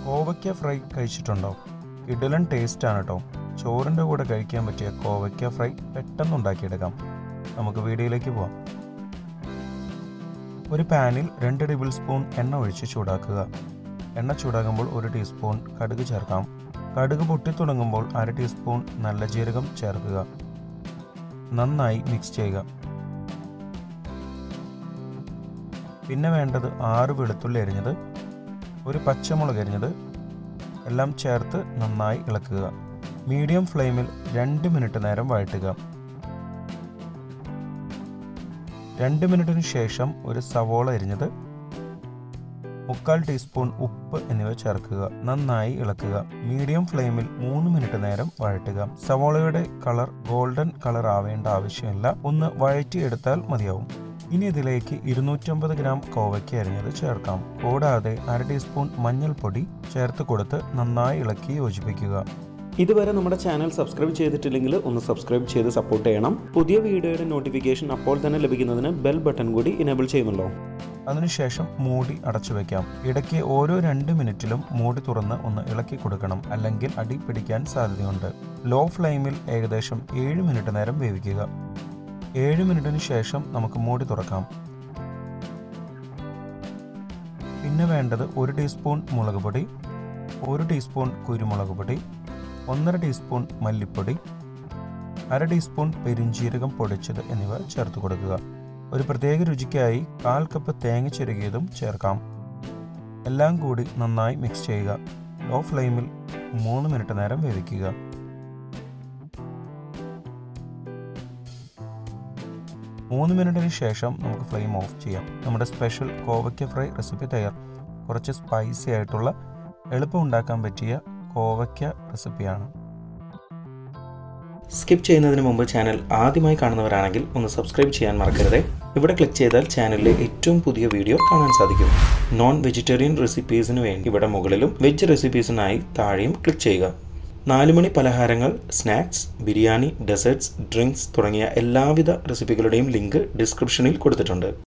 കോവയ്ക്ക ഫ്രൈ കഴിച്ചിട്ടുണ്ടോ ഇഡലൻ ടേസ്റ്റാണ് കേട്ടോ ചോറിൻ്റെ കൂടെ കഴിക്കാൻ പറ്റിയ കോവയ്ക്ക ഫ്രൈ പെട്ടെന്ന് ഉണ്ടാക്കിയെടുക്കാം നമുക്ക് വീഡിയോയിലേക്ക് പോവാം ഒരു പാനിൽ രണ്ട് ടേബിൾ സ്പൂൺ എണ്ണ ഒഴിച്ച് ചൂടാക്കുക എണ്ണ ചൂടാകുമ്പോൾ ഒരു ടീസ്പൂൺ കടുക് ചേർക്കാം കടുക് പൊട്ടിത്തുടങ്ങുമ്പോൾ അര ടീസ്പൂൺ നല്ല ജീരകം ചേർക്കുക നന്നായി മിക്സ് ചെയ്യുക പിന്നെ വേണ്ടത് ആറ് വെളുത്തുള്ളി അരിഞ്ഞത് ഒരു പച്ചമുളക് അരിഞ്ഞത് എല്ലാം ചേർത്ത് നന്നായി ഇളക്കുക മീഡിയം ഫ്ലെയിമിൽ രണ്ട് മിനിറ്റ് നേരം വഴറ്റുക രണ്ട് മിനിറ്റിന് ശേഷം ഒരു സവോള അരിഞ്ഞത് മുക്കാൽ ടീസ്പൂൺ ഉപ്പ് എന്നിവ ചേർക്കുക നന്നായി ഇളക്കുക മീഡിയം ഫ്ലെയിമിൽ മൂന്ന് മിനിറ്റ് നേരം വഴറ്റുക സവോളയുടെ കളർ ഗോൾഡൻ കളർ ആവേണ്ട ആവശ്യമില്ല ഒന്ന് വഴറ്റിയെടുത്താൽ മതിയാവും ഇനി ഇതിലേക്ക് ഇരുന്നൂറ്റമ്പത് ഗ്രാം കോവയ്ക്ക് അരിഞ്ഞത് ചേർക്കാം കൂടാതെ അര ടീസ്പൂൺ മഞ്ഞൾപ്പൊടി ചേർത്ത് കൊടുത്ത് നന്നായി ഇളക്കി യോജിപ്പിക്കുക ഇതുവരെ നമ്മുടെ ചാനൽ സബ്സ്ക്രൈബ് ചെയ്തിട്ടില്ലെങ്കിൽ ഒന്ന് സബ്സ്ക്രൈബ് ചെയ്ത് സപ്പോർട്ട് ചെയ്യണം പുതിയ വീഡിയോയുടെ നോട്ടിഫിക്കേഷൻ അപ്പോൾ തന്നെ ലഭിക്കുന്നതിന് ബെൽ ബട്ടൺ കൂടി ഇനേബിൾ ചെയ്യുന്നുണ്ടോ അതിനുശേഷം മൂടി അടച്ചു വെക്കാം ഇടയ്ക്ക് ഓരോ രണ്ട് മിനിറ്റിലും മൂടി തുറന്ന് ഒന്ന് ഇളക്കി കൊടുക്കണം അല്ലെങ്കിൽ അടി പിടിക്കാൻ സാധ്യതയുണ്ട് ലോ ഫ്ലെയിമിൽ ഏകദേശം ഏഴ് മിനിറ്റ് നേരം വേവിക്കുക ഏഴ് മിനിറ്റിന് ശേഷം നമുക്ക് മൂടി തുറക്കാം പിന്നെ വേണ്ടത് ഒരു ടീസ്പൂൺ മുളക് പൊടി ഒരു ടീസ്പൂൺ കുരുമുളക് പൊടി ഒന്നര ടീസ്പൂൺ മല്ലിപ്പൊടി അര ടീസ്പൂൺ പെരിഞ്ചീരകം പൊടിച്ചത് എന്നിവ ചേർത്ത് കൊടുക്കുക ഒരു പ്രത്യേക രുചിക്കായി കാൽ കപ്പ് തേങ്ങ ചിരകിയതും ചേർക്കാം എല്ലാം കൂടി നന്നായി മിക്സ് ചെയ്യുക ലോ ഫ്ലെയിമിൽ മൂന്ന് മിനിറ്റ് നേരം വേവിക്കുക മൂന്ന് മിനിറ്റിന് ശേഷം നമുക്ക് ഫ്ലെയിം ഓഫ് ചെയ്യാം നമ്മുടെ സ്പെഷ്യൽ കോവയ്ക്ക ഫ്രൈ റെസിപ്പി തയ്യാർ കുറച്ച് സ്പൈസി ആയിട്ടുള്ള എളുപ്പം ഉണ്ടാക്കാൻ പറ്റിയ കോവയ്ക്ക റെസിപ്പിയാണ് സ്കിപ്പ് ചെയ്യുന്നതിന് മുമ്പ് ചാനൽ ആദ്യമായി കാണുന്നവരാണെങ്കിൽ ഒന്ന് സബ്സ്ക്രൈബ് ചെയ്യാൻ മറക്കരുത് ഇവിടെ ക്ലിക്ക് ചെയ്താൽ ചാനലിലെ ഏറ്റവും പുതിയ വീഡിയോ കാണാൻ സാധിക്കും നോൺ വെജിറ്റേറിയൻ റെസിപ്പീസിന് വേണ്ടി ഇവിടെ മുകളിലും വെജ് റെസിപ്പീസിനായി താഴെയും ക്ലിക്ക് ചെയ്യുക നാലുമണി പലഹാരങ്ങൾ സ്നാക്സ് ബിരിയാണി ഡെസേർട്സ് ഡ്രിങ്ക്സ് തുടങ്ങിയ എല്ലാവിധ റെസിപ്പികളുടെയും ലിങ്ക് ഡിസ്ക്രിപ്ഷനിൽ കൊടുത്തിട്ടുണ്ട്